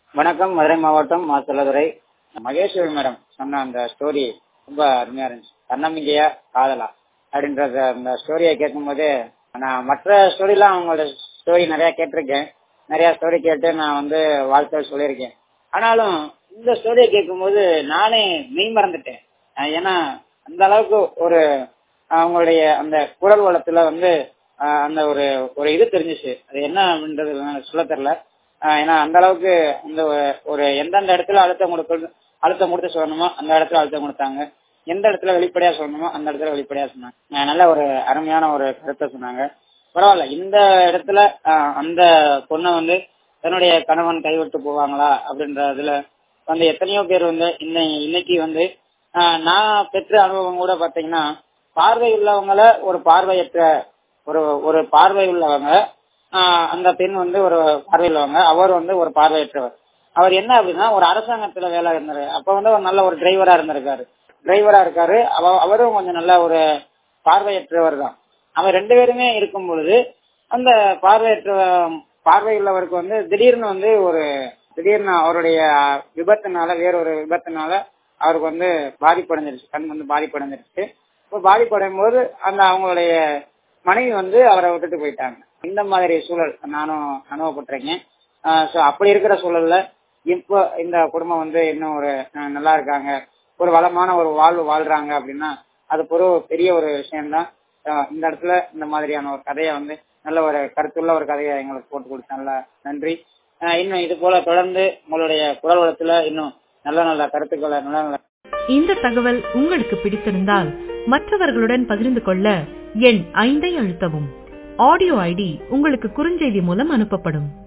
வணக்கம் மதுரை மாவட்டம் மா செல்லதுரை மகேஸ்வரி மேடம் சொன்ன அந்த ஸ்டோரி ரொம்ப அருமையா இருந்துச்சு தன்னம்பிக்கையா காதலா அப்படின்றத அந்த ஸ்டோரியை கேட்கும்போது நான் மற்ற ஸ்டோரிலாம் அவங்களோட ஸ்டோரி நிறைய கேட்டிருக்கேன் நிறைய ஸ்டோரி கேட்டு நான் வந்து வாழ்த்துக்கள் சொல்லியிருக்கேன் ஆனாலும் இந்த ஸ்டோரியை கேட்கும்போது நானே மெய் மறந்துட்டேன் அஹ் ஏன்னா அந்த அளவுக்கு ஒரு அவங்களுடைய அந்த குரல் வளத்துல வந்து அஹ் அந்த ஒரு ஒரு இது தெரிஞ்சிச்சு அது என்ன அப்படின்றது எனக்கு சொல்ல தெரியல அஹ் ஏன்னா அந்த அளவுக்கு அந்த ஒரு- ஒரு எந்தெந்த இடத்துல அழுத்தம் கொடுக்க அழுத்தம் கொடுத்து சொல்லணுமோ அந்த இடத்துல அழுத்தம் கொடுத்தாங்க எந்த இடத்துல வெளிப்படையா சொல்லணுமோ அந்த இடத்துல வெளிப்படையா சொன்னாங்க அஹ் நல்ல ஒரு அருமையான ஒரு கருத்தை சொன்னாங்க பரவாயில்ல இந்த இடத்துல அஹ் அந்த பொண்ணை வந்து தன்னுடைய கணவன் கைவிட்டு போவாங்களா அப்படின்றதுல வந்து எத்தனையோ பேர் வந்து இன்னை இன்னைக்கு வந்து ஆஹ் நான் பெற்ற அனுபவம் கூட பாத்தீங்கன்னா பார்வை உள்ளவங்கள ஒரு பார்வையற்ற ஒரு ஒரு பார்வை உள்ளவங்க ஆஹ் அந்த பெண் வந்து ஒரு பார்வை உள்ளவங்க அவர் வந்து ஒரு பார்வையற்றவர் அவர் என்ன அப்படின்னா ஒரு அரசாங்கத்துல வேலை இருந்தாரு அப்ப வந்து ஒரு நல்ல ஒரு டிரைவரா இருந்திருக்காரு டிரைவரா இருக்காரு அவ- அவரும் கொஞ்சம் நல்ல ஒரு பார்வையற்றவர் தான் அவர் ரெண்டு பேருமே இருக்கும் பொழுது அந்த பார்வையற்ற பார்வையுள்ளவருக்கு வந்து திடீர்னு வந்து ஒரு திடீர்னு அவருடைய விபத்துனால வேறொரு விபத்துனால அவருக்கு வந்து பாதிப்படைஞ்சிருச்சு கண் வந்து பாதிப்படைஞ்சிருச்சு இப்போ பாதிப்படையும் போது அந்த அவங்களுடைய மனைவி வந்து அவரை விட்டுட்டு போயிட்டாங்க இந்த மாதிரி சூழல் நானும் அனுபவப்பட்டிருக்கேன் ஸோ அப்படி இருக்கிற சூழல்ல இப்போ இந்த குடும்பம் வந்து இன்னும் ஒரு அஹ், நல்லா இருக்காங்க ஒரு வளமான ஒரு வாழ்வு வாழ்றாங்க அப்படின்னா அது ஒரு பெரிய ஒரு விஷயம்தான் அஹ், இந்த இடத்துல இந்த மாதிரியான ஒரு கதையை வந்து நல்ல ஒரு கருத்துள்ள ஒரு கதையை எங்களுக்கு போட்டு கொடுத்தனால நன்றி அஹ், இன்னும் இது போல தொடர்ந்து உங்களுடைய குரல் வளத்துல இன்னும் நல்ல நல்ல கருத்துக்களை நல்ல நல்ல இந்த தகவல் உங்களுக்கு பிடித்திருந்தால் மற்றவர்களுடன் பகிர்ந்து கொள்ள எண் ஐந்தை அழுத்தவும் ஆடியோ ஐடி உங்களுக்கு குறுஞ்செய்தி மூலம் அனுப்பப்படும்